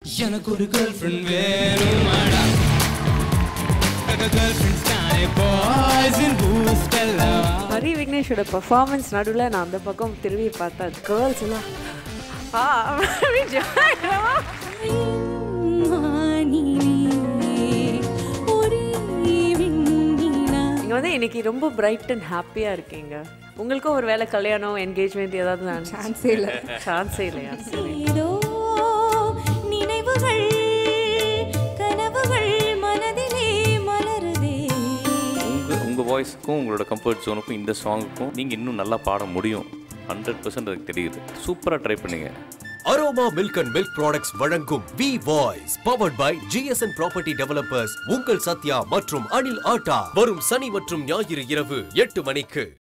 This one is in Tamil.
எனக்கு ஒரு கேர்ள் ஃப்ரெண்ட் வேணுமாடா கேர்ள் ஃப்ரெண்ட்ஸ் தானே பாய்ஸ் இன் பூஸ்ட் எல்லாம் ஹரி விக்னேஷோட பெர்ஃபார்மன்ஸ் நடுவில் நான் அந்த பக்கம் திரும்பி பார்த்தா கேர்ள்ஸ் எல்லாம் ஆ அப்படின்னு ஜாலியா. நீங்க வந்து இன்னைக்கு ரொம்ப பிரைட் அண்ட் ஹாப்பியா இருக்கீங்க உங்களுக்கும் ஒரு வேலை கல்யாணம் என்கேஜ்மெண்ட் ஏதாவது சான்ஸே இல்லை சான்ஸே இல்லையா சரி ஏதோ நினைவுகள் கனவுகள் மனதிலே மலருதே உங்க உங்க வாய்ஸுக்கும் உங்களோட கம்ஃபர்ட் ஜோனுக்கும் இந்த சாங்குக்கும் நீங்க இன்னும் நல்லா பாட முடியும் ஹண்ட்ரட் பர்சன்ட் எனக்கு தெரியுது சூப்பரா ட்ரை பண்ணீங்க aroma milk and milk products வழங்கும் V voice powered by GSN property developers உங்கள் சத்யா மற்றும் அனில் ஆட்டா வரும் சனி மற்றும் ஞாயிறு இரவு எட்டு மணிக்கு